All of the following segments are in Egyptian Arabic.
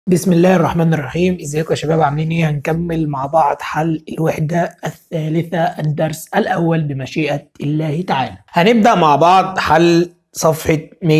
بسم الله الرحمن الرحيم ازيكم يا شباب عاملين ايه هنكمل مع بعض حل الوحدة الثالثة الدرس الاول بمشيئة الله تعالى هنبدأ مع بعض حل صفحة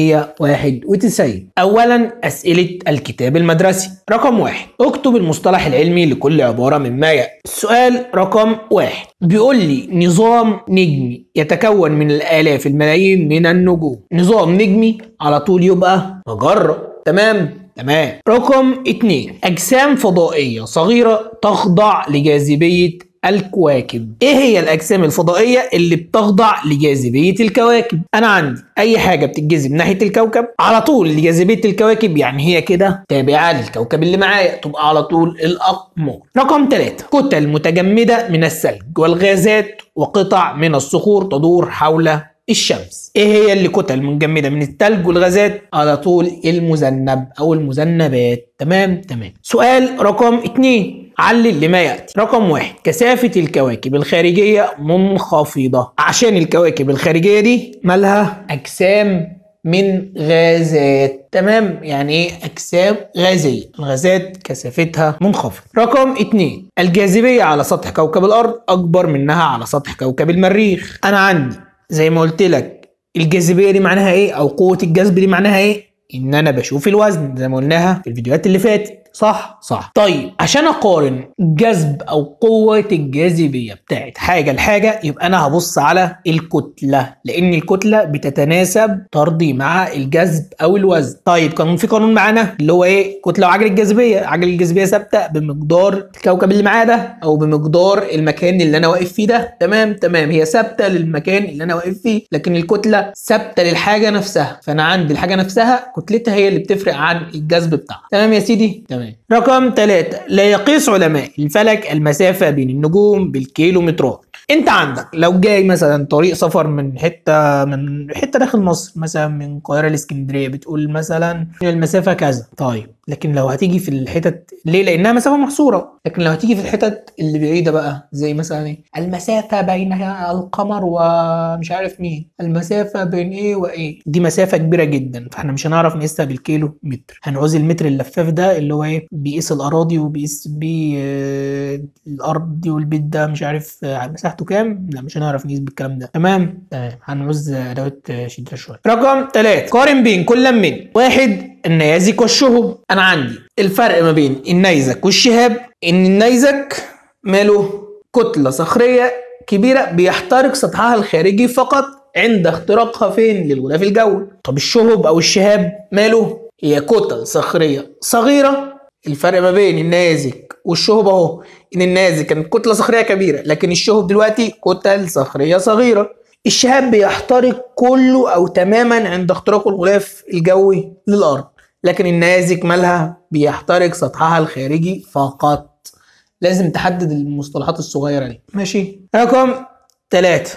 191 أولا أسئلة الكتاب المدرسي رقم واحد اكتب المصطلح العلمي لكل عبارة مما يأتي السؤال رقم واحد بيقول لي نظام نجمي يتكون من الآلاف الملايين من النجوم نظام نجمي على طول يبقى مجرة تمام تمام رقم اتنين أجسام فضائية صغيرة تخضع لجاذبية الكواكب ايه هي الاجسام الفضائيه اللي بتخضع لجاذبيه الكواكب انا عندي اي حاجه بتتجذب ناحيه الكوكب على طول لجاذبيه الكواكب يعني هي كده تابعه للكوكب اللي معايا تبقى على طول الاقمار رقم 3 كتل متجمده من الثلج والغازات وقطع من الصخور تدور حول الشمس ايه هي اللي كتل مجمده من الثلج والغازات على طول المذنب او المذنبات تمام تمام سؤال رقم 2 علل لما ياتي رقم واحد كثافه الكواكب الخارجيه منخفضه عشان الكواكب الخارجيه دي مالها اجسام من غازات تمام يعني ايه اجسام غازيه الغازات كثافتها منخفضه رقم اتنين الجاذبيه على سطح كوكب الارض اكبر منها على سطح كوكب المريخ انا عندي زي ما قلت لك الجاذبيه دي معناها ايه او قوه الجذب دي معناها ايه ان انا بشوف الوزن زي ما قلناها في الفيديوهات اللي فاتت صح صح طيب عشان اقارن جذب او قوه الجاذبيه بتاعت حاجه لحاجه يبقى انا هبص على الكتله لان الكتله بتتناسب طردي مع الجذب او الوزن طيب كان في قانون معانا اللي هو ايه كتله وعجله الجاذبيه عجله الجاذبيه ثابته بمقدار الكوكب اللي معايا ده او بمقدار المكان اللي انا واقف فيه ده تمام تمام هي ثابته للمكان اللي انا واقف فيه لكن الكتله ثابته للحاجه نفسها فانا عندي الحاجه نفسها كتلتها هي اللي بتفرق عن الجذب بتاعها تمام يا سيدي تمام رقم ثلاثة لا يقيس علماء الفلك المسافة بين النجوم بالكيلومترات انت عندك لو جاي مثلا طريق سفر من حته من حته داخل مصر مثلا من القاهره لاسكندريه بتقول مثلا المسافه كذا طيب لكن لو هتيجي في الحتت ليه لانها مسافه محصوره لكن لو هتيجي في الحتت اللي بعيده بقى زي مثلا ايه المسافه بين القمر ومش عارف مين المسافه بين ايه وايه دي مسافه كبيره جدا فاحنا مش هنعرف نقيسها بالكيلو متر هنعوز المتر اللفاف ده اللي هو ايه بيقيس الاراضي وبيقيس بيه آه، الارض والبيت ده مش عارف آه، مساحته كام لا مش هنعرف نقيس بالكلام ده تمام تمام هنعوز ادوات آه، شديده شويه رقم ثلاثة قارن بين كل من واحد النيازك والشهب انا عندي الفرق ما بين النيزك والشهاب ان النيزك ماله كتله صخريه كبيره بيحترق سطحها الخارجي فقط عند اختراقها فين للغلاف الجوي طب الشهب او الشهاب ماله هي كتل صخريه صغيره الفرق ما بين النازك والشهب اهو ان النازك كانت كتله صخريه كبيره لكن الشهب دلوقتي كتل صخريه صغيره الشهاب بيحترق كله او تماما عند اختراق الغلاف الجوي للارض لكن النازك مالها بيحترق سطحها الخارجي فقط لازم تحدد المصطلحات الصغيره دي ماشي رقم ثلاثة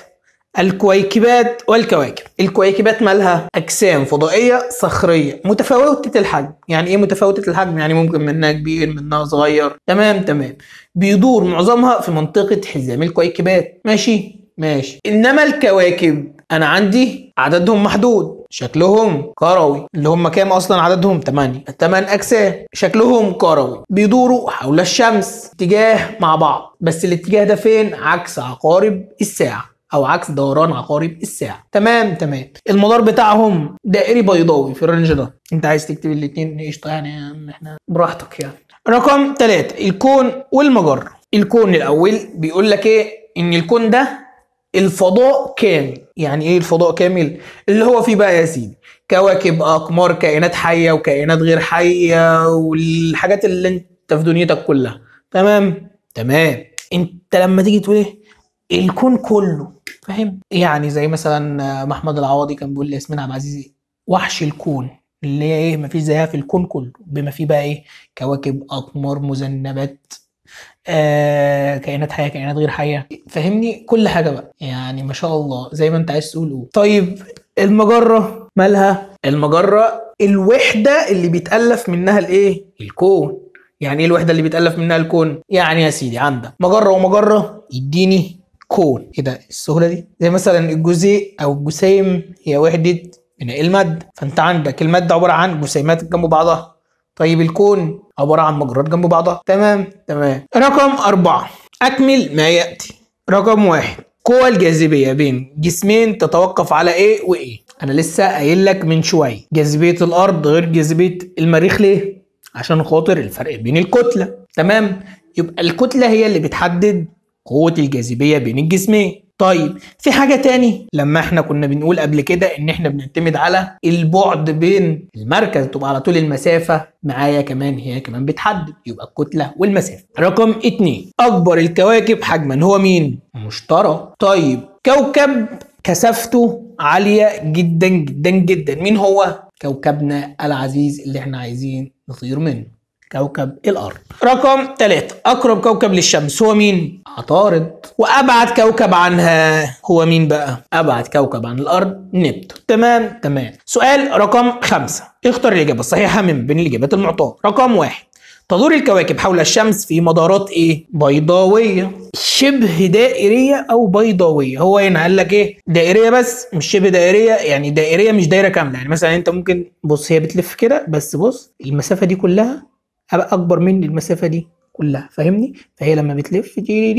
الكويكبات والكواكب الكويكبات مالها اجسام فضائيه صخريه متفاوته الحجم يعني ايه متفاوته الحجم يعني ممكن منها كبير منها صغير تمام تمام بيدور معظمها في منطقه حزام الكويكبات ماشي ماشي انما الكواكب انا عندي عددهم محدود شكلهم كروي اللي هم كام اصلا عددهم 8 8 اجسام شكلهم كروي بيدوروا حول الشمس اتجاه مع بعض بس الاتجاه ده فين عكس عقارب الساعه او عكس دوران عقارب الساعه تمام تمام المدار بتاعهم دائري بيضاوي في الرينج ده انت عايز تكتب الاثنين قشطه يعني يا عم احنا براحتك يعني رقم 3 الكون والمجره الكون الاول بيقول لك ايه ان الكون ده الفضاء كامل يعني ايه الفضاء كامل اللي هو فيه بقى يا سيدي كواكب اقمار كائنات حيه وكائنات غير حيه والحاجات اللي انت في دنيتك كلها تمام تمام انت لما تيجي تقول ايه الكون كله فاهم يعني زي مثلا محمد العوضي كان بيقول لياسمين عبد العزيز وحش الكون اللي هي ايه مفيش زيها في الكون كله بما فيه بقى ايه كواكب اقمار مذنبات آه كائنات حيه كائنات غير حيه فاهمني كل حاجه بقى يعني ما شاء الله زي ما انت عايز تقول قول. طيب المجره مالها المجره الوحده اللي بيتالف منها الايه الكون يعني ايه الوحده اللي بيتالف منها الكون يعني يا سيدي عندك مجره ومجره يديني كون ايه ده السهوله دي زي مثلا الجزيء او الجسيم هي وحده بناء الماده فانت عندك الماده عباره عن جسيمات جنب بعضها طيب الكون عبارة عن مجرات جنب بعضها تمام تمام رقم أربعة أكمل ما يأتي رقم واحد قوى الجاذبية بين جسمين تتوقف على إيه وإيه أنا لسه قايل لك من شوية جاذبية الأرض غير جاذبية المريخ ليه عشان خاطر الفرق بين الكتلة تمام يبقى الكتلة هي اللي بتحدد قوة الجاذبية بين الجسمين طيب في حاجة تاني لما احنا كنا بنقول قبل كده ان احنا بنعتمد على البعد بين المركز تبقى على طول المسافة معايا كمان هي كمان بتحدد يبقى الكتلة والمسافة رقم اتنين اكبر الكواكب حجما هو مين؟ مشتري طيب كوكب كثافته عالية جدا جدا جدا مين هو؟ كوكبنا العزيز اللي احنا عايزين نطير منه كوكب الارض رقم ثلاثة اقرب كوكب للشمس هو مين عطارد وابعد كوكب عنها هو مين بقى ابعد كوكب عن الارض نبتون تمام تمام سؤال رقم خمسة اختر الاجابة الصحيحة من بين الاجابات المعطاة رقم واحد تدور الكواكب حول الشمس في مدارات ايه بيضاوية شبه دائرية او بيضاوية هو هنا قال لك ايه دائرية بس مش شبه دائرية يعني دائرية مش دايرة كاملة يعني مثلا انت ممكن بص هي بتلف كده بس بص المسافة دي كلها هبقى اكبر من المسافه دي كلها فاهمني فهي لما بتلف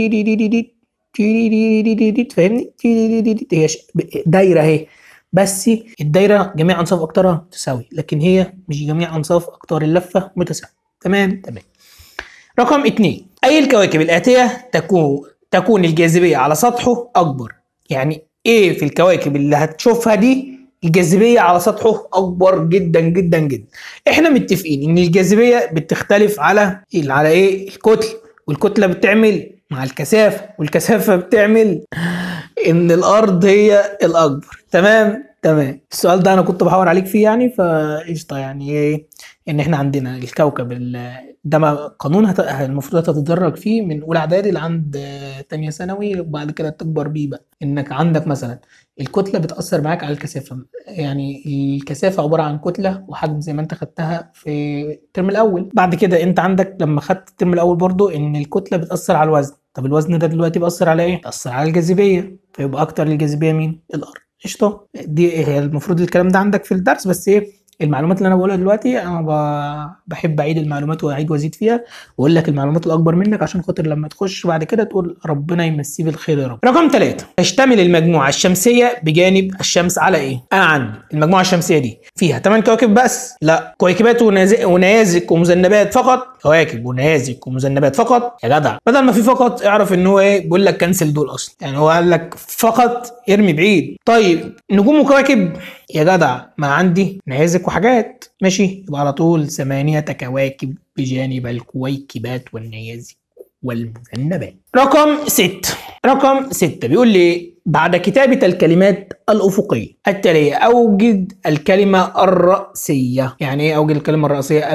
فاهمني هي دايره اهي بس الدايره جميع انصاف اقطارها تساوي لكن هي مش جميع انصاف اقطار اللفه متساويه تمام تمام رقم اتنين اي الكواكب الاتيه تكون تكون الجاذبيه على سطحه اكبر يعني ايه في الكواكب اللي هتشوفها دي الجاذبيه على سطحه اكبر جدا جدا جدا احنا متفقين ان الجاذبيه بتختلف على على ايه الكتله والكتله بتعمل مع الكثافه والكثافه بتعمل ان الارض هي الاكبر تمام تمام السؤال ده انا كنت بحاور عليك فيه يعني فقشطه يعني ايه ان احنا عندنا الكوكب ده قانون هت... المفروض هتتدرج فيه من اولى اعدادي لعند تانية ثانوي وبعد كده تكبر بيه بقى انك عندك مثلا الكتله بتاثر معاك على الكثافه يعني الكثافه عباره عن كتله وحجم زي ما انت خدتها في الترم الاول بعد كده انت عندك لما خدت الترم الاول برضو ان الكتله بتاثر على الوزن طب الوزن ده دلوقتي بيأثر على ايه بيأثر على الجاذبيه فيبقى اكتر الجاذبيه مين الارض قشطه دي هي المفروض الكلام ده عندك في الدرس بس ايه المعلومات اللي انا بقولها دلوقتي انا بحب اعيد المعلومات واعيد وازيد فيها واقول لك المعلومات الاكبر منك عشان خاطر لما تخش بعد كده تقول ربنا يمسيه بالخير يا رب. رقم ثلاثة تشتمل المجموعة الشمسية بجانب الشمس على ايه؟ انا عندي المجموعة الشمسية دي فيها 8 كواكب بس؟ لا كويكبات ونيازك ومذنبات فقط كواكب ونيازك ومذنبات فقط يا جدع بدل ما في فقط اعرف ان هو ايه بيقول لك كنسل دول اصلا يعني هو قال لك فقط ارمي بعيد طيب نجوم وكواكب يا جدع ما عندي نيازك وحاجات ماشي يبقى على طول ثمانية كواكب بجانب الكويكبات والنيازك والمذنبات رقم ست رقم ستة بيقول لي بعد كتابة الكلمات الأفقية التالية أوجد الكلمة الرأسية يعني إيه أوجد الكلمة الرأسية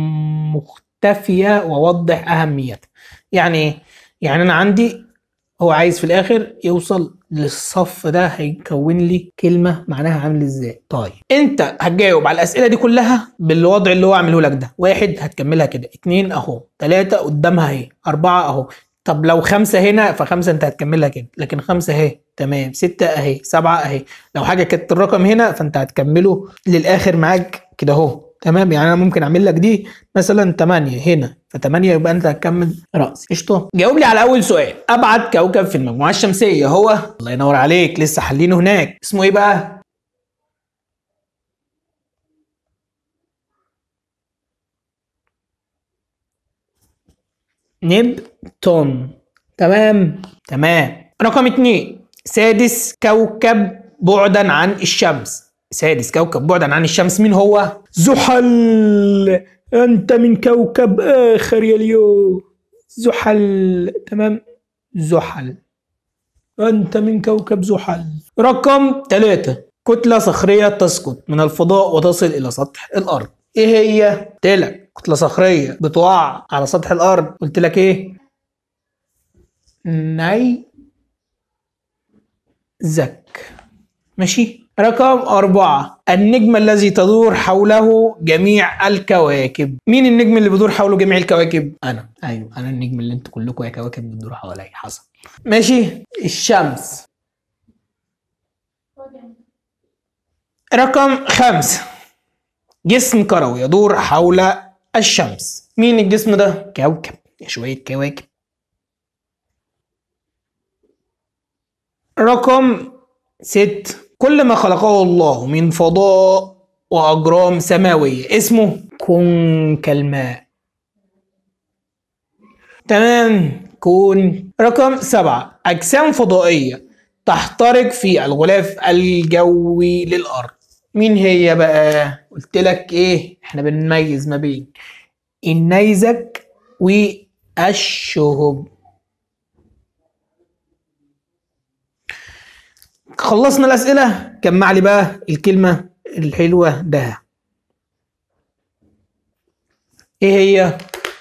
المختفية ووضح أهميتها يعني إيه يعني أنا عندي هو عايز في الآخر يوصل للصف ده هيكون لي كلمه معناها عامل ازاي طيب انت هتجاوب على الاسئله دي كلها بالوضع اللي هو عامله لك ده واحد هتكملها كده اتنين اهو تلاته قدامها اهي اربعه اهو طب لو خمسه هنا فخمسه انت هتكملها كده لكن خمسه اهي تمام سته اهي سبعه اهي لو حاجه كانت الرقم هنا فانت هتكمله للاخر معاك كده اهو تمام يعني انا ممكن اعمل لك دي مثلا 8 هنا ف8 يبقى انت هتكمل راس قشطه جاوب لي على اول سؤال ابعد كوكب في المجموعه الشمسيه هو الله ينور عليك لسه حلينه هناك اسمه ايه بقى نبتون تمام تمام رقم اتنين سادس كوكب بعدا عن الشمس سادس كوكب بعدا عن الشمس مين هو زحل انت من كوكب اخر يا اليوم زحل تمام زحل انت من كوكب زحل رقم ثلاثة كتلة صخرية تسقط من الفضاء وتصل إلى سطح الأرض إيه هي؟ قلت لك كتلة صخرية بتقع على سطح الأرض قلت لك إيه؟ ني زك ماشي رقم أربعة النجم الذي تدور حوله جميع الكواكب مين النجم اللي بيدور حوله جميع الكواكب أنا أيوه أنا النجم اللي انتوا كلكم يا كواكب بتدوروا حواليا حصل ماشي الشمس رقم خمسة جسم كروي يدور حول الشمس مين الجسم ده كوكب يا شويه كواكب رقم ست كل ما خلقه الله من فضاء وأجرام سماوية اسمه كن كالماء تمام كون رقم سبعة أجسام فضائية تحترق في الغلاف الجوي للأرض مين هي بقى قلت لك ايه احنا بنميز ما بين النيزك والشهب خلصنا الأسئلة جمع لي بقى الكلمة الحلوة ده ايه هي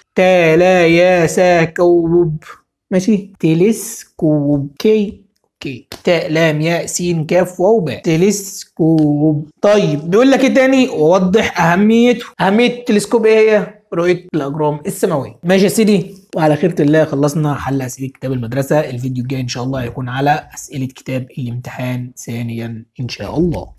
تلاياساكوب ماشي تلسكوب كي اوكي تاء لام ياء سين كاف واو باء تلسكوب طيب بيقول لك ايه تاني وضح اهميته اهميه التلسكوب ايه هي رؤيه الاجرام السماويه ماشي يا سيدي وعلى خيرة الله خلصنا حل اسئله كتاب المدرسه الفيديو الجاي ان شاء الله هيكون على اسئله كتاب الامتحان ثانيا ان شاء الله